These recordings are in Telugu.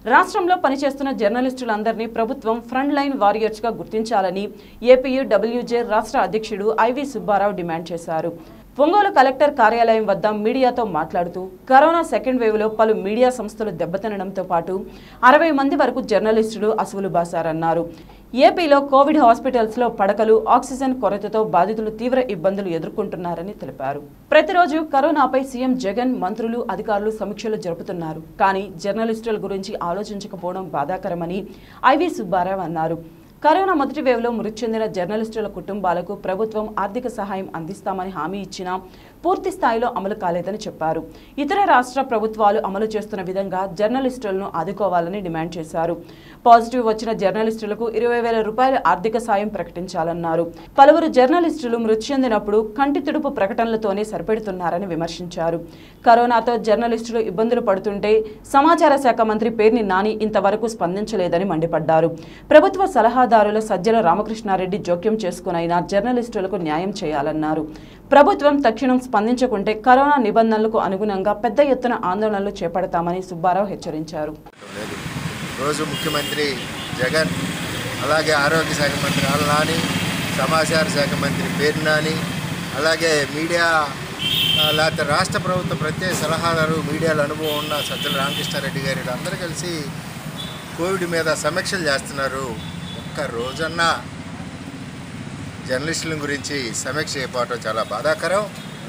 రాష్ట్రంలో పనిచేస్తున్న జర్నలిస్టులందరినీ ప్రభుత్వం ఫ్రంట్ లైన్ వారియర్స్గా గుర్తించాలని ఏపీయూ డబ్ల్యూజే రాష్ట్ర అధ్యక్షుడు ఐవి సుబ్బారావు డిమాండ్ చేశారు ఒంగోలు కలెక్టర్ కార్యాలయం వద్ద మీడియాతో మాట్లాడుతూ కరోనా సెకండ్ వేవ్లో పలు మీడియా సంస్థలు దెబ్బతినడంతో పాటు అరవై మంది వరకు జర్నలిస్టులు అసువులు బాసారన్నారు ఏపీలో కోవిడ్ హాస్పిటల్స్లో పడకలు ఆక్సిజన్ కొరతతో బాధితులు తీవ్ర ఇబ్బందులు ఎదుర్కొంటున్నారని తెలిపారు ప్రతిరోజు కరోనాపై సీఎం జగన్ మంత్రులు అధికారులు సమీక్షలు జరుపుతున్నారు కానీ జర్నలిస్టుల గురించి ఆలోచించకపోవడం బాధాకరమని ఐవి సుబ్బారావు అన్నారు కరోనా మొదటి వేవ్లో మృతి చెందిన జర్నలిస్టుల కుటుంబాలకు ప్రభుత్వం ఆర్థిక సహాయం అందిస్తామని హామీ ఇచ్చినా పూర్తి స్థాయిలో అమలు కాలేదని చెప్పారు ఇతర రాష్ట్ర ప్రభుత్వాలు అమలు చేస్తున్న విధంగా జర్నలిస్టులను ఆదుకోవాలని డిమాండ్ చేశారు పాజిటివ్ వచ్చిన జర్నలిస్టులకు ఇరవై వేల రూపాయల ఆర్థిక సాయం ప్రకటించాలన్నారు పలువురు జర్నలిస్టులు మృతి చెందినప్పుడు కంటి తుడుపు ప్రకటనలతోనే సరిపెడుతున్నారని విమర్శించారు కరోనాతో జర్నలిస్టులు ఇబ్బందులు పడుతుంటే సమాచార శాఖ మంత్రి పేర్ని నాని ఇంతవరకు స్పందించలేదని మండిపడ్డారు ప్రభుత్వ సలహాదారుల సజ్జల రామకృష్ణారెడ్డి జోక్యం చేసుకునైనా జర్నలిస్టులకు న్యాయం చేయాలన్నారు ప్రభుత్వం తక్షణం స్పందించకుంటే కరోనా నిబంధనలకు అనుగుణంగా పెద్ద ఎత్తున ఆందోళనలు చేపడతామని సుబ్బారావు హెచ్చరించారు లేదు రోజు ముఖ్యమంత్రి జగన్ అలాగే ఆరోగ్య శాఖ మంత్రి ఆల్ నాని సమాచార శాఖ మంత్రి పేరు నాని అలాగే మీడియా ఆ, లేకపోతే రాష్ట్ర ప్రభుత్వ ప్రత్యేక సలహాదారు మీడియాలో అనుభవం ఉన్న సజ్జల రామకృష్ణారెడ్డి గారు అందరూ కలిసి కోవిడ్ మీద సమీక్షలు చేస్తున్నారు ఒక్క రోజన్నా జర్నలిస్టుల గురించి సమీక్ష చేయకపోవడం చాలా బాధాకరం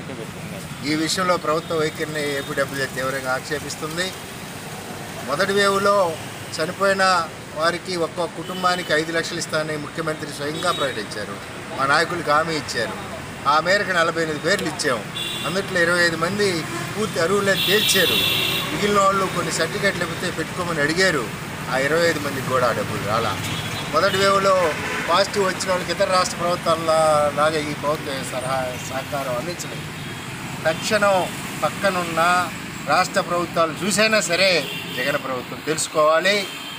ఈ విషయంలో ప్రభుత్వ వైఖరిని ఏపీడబ్ల్యూ తీవ్రంగా ఆక్షేపిస్తుంది మొదటి వేవ్లో చనిపోయిన వారికి ఒక్కొక్క కుటుంబానికి ఐదు లక్షలు ఇస్తానని ముఖ్యమంత్రి స్వయంగా ప్రకటించారు మా నాయకులకు హామీ ఇచ్చారు ఆ మేరకు నలభై ఎనిమిది పేర్లు ఇచ్చాము అందుట్లో ఇరవై ఐదు మంది పూర్తి అరువులని తేల్చారు మిగిలిన వాళ్ళు కొన్ని సర్టిఫికెట్లు లేకపోతే పెట్టుకోమని అడిగారు ఆ ఇరవై ఐదు మందికి కూడా ఆ డబ్బులు రాలా మొదటి వేవ్లో పాజిటివ్ వచ్చిన వాళ్ళకి ఇతర రాష్ట్ర ప్రభుత్వాల లాగా ఈ ప్రభుత్వ సలహా సహకారం అందించలేదు తక్షణం పక్కనున్న రాష్ట్ర ప్రభుత్వాలు చూసైనా సరే జగన్ ప్రభుత్వం తెలుసుకోవాలి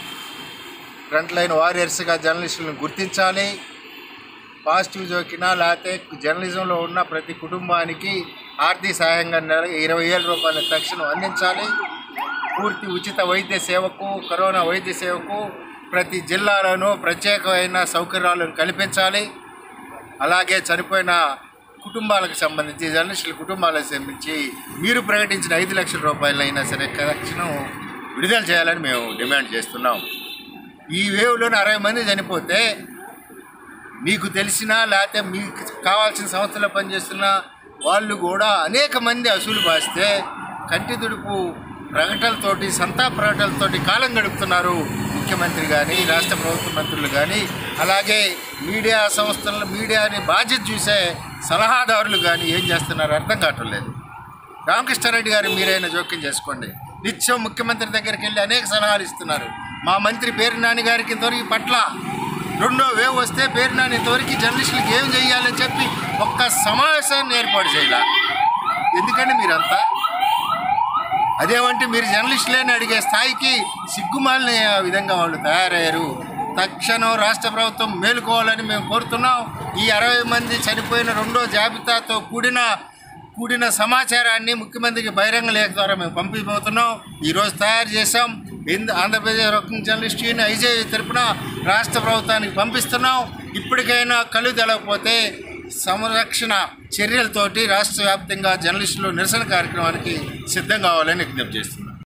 ఫ్రంట్ లైన్ వారియర్స్గా జర్నలిస్టులను గుర్తించాలి పాజిటివ్ జోకినా లేకపోతే జర్నలిజంలో ఉన్న ప్రతి కుటుంబానికి ఆర్థిక సహాయంగా నెల ఇరవై వేల రూపాయల తక్షణం అందించాలి పూర్తి ఉచిత వైద్య సేవకు కరోనా వైద్య సేవకు ప్రతి జిల్లాలోనూ ప్రత్యేకమైన సౌకర్యాలను కల్పించాలి అలాగే చనిపోయిన కుటుంబాలకు సంబంధించి జర్నలిస్టుల కుటుంబాలకు సంబంధించి మీరు ప్రకటించిన ఐదు లక్షల రూపాయలైనా సరే తక్షణం విడుదల చేయాలని మేము డిమాండ్ చేస్తున్నాం ఈ వేవ్లోనే అరవై మంది చనిపోతే మీకు తెలిసిన లేకపోతే మీకు కావాల్సిన సంస్థలో పనిచేస్తున్న వాళ్ళు కూడా అనేక మంది అసూలు బాస్తే కంటి తుడుపు ప్రకటనలతోటి సంతాప ప్రకటనలతోటి కాలం గడుపుతున్నారు ముఖ్యమంత్రి కానీ రాష్ట్ర ప్రభుత్వ మంత్రులు కానీ అలాగే మీడియా సంస్థలు మీడియాని బాధ్యత చూసే సలహాదారులు కానీ ఏం చేస్తున్నారో అర్థం కావటం లేదు రామకృష్ణారెడ్డి గారు మీరైనా జోక్యం చేసుకోండి నిత్యం ముఖ్యమంత్రి దగ్గరికి వెళ్ళి అనేక సలహాలు ఇస్తున్నారు మా మంత్రి పేరు నాని గారికి ఇంతవరకు ఈ పట్ల రెండో వేవ్ వస్తే పేరు నాని ఇంతవరకు జర్నలిస్టులకు ఏం చేయాలని చెప్పి ఒక్క సమావేశాన్ని ఏర్పాటు చేయాల ఎందుకంటే మీరంతా అదేమంటే మీరు జర్నలిస్టులేని అడిగే స్థాయికి సిగ్గుమాలిన విధంగా వాళ్ళు తయారయ్యారు తక్షణం రాష్ట్ర ప్రభుత్వం మేలుకోవాలని మేము కోరుతున్నాం ఈ అరవై మంది చనిపోయిన రెండో జాబితాతో కూడిన కూడిన సమాచారాన్ని ముఖ్యమంత్రికి బహిరంగ లేఖ ద్వారా మేము పంపిపోతున్నాం ఈరోజు తయారు చేసాం ఇంద Andhra Pradesh working journalist union IJ తరపున రాష్ట్ర ప్రభుత్వానికి పంపిస్తున్నాం ఇప్పటికైనా కళ్ళు తెలవకపోతే సంరక్షణ చర్యలతోటి రాష్ట్ర వ్యాప్తంగా జర్నలిస్టులు నిరసన కార్యక్రమానికి సిద్ధం కావాలని విజ్ఞప్తి చేస్తున్నాం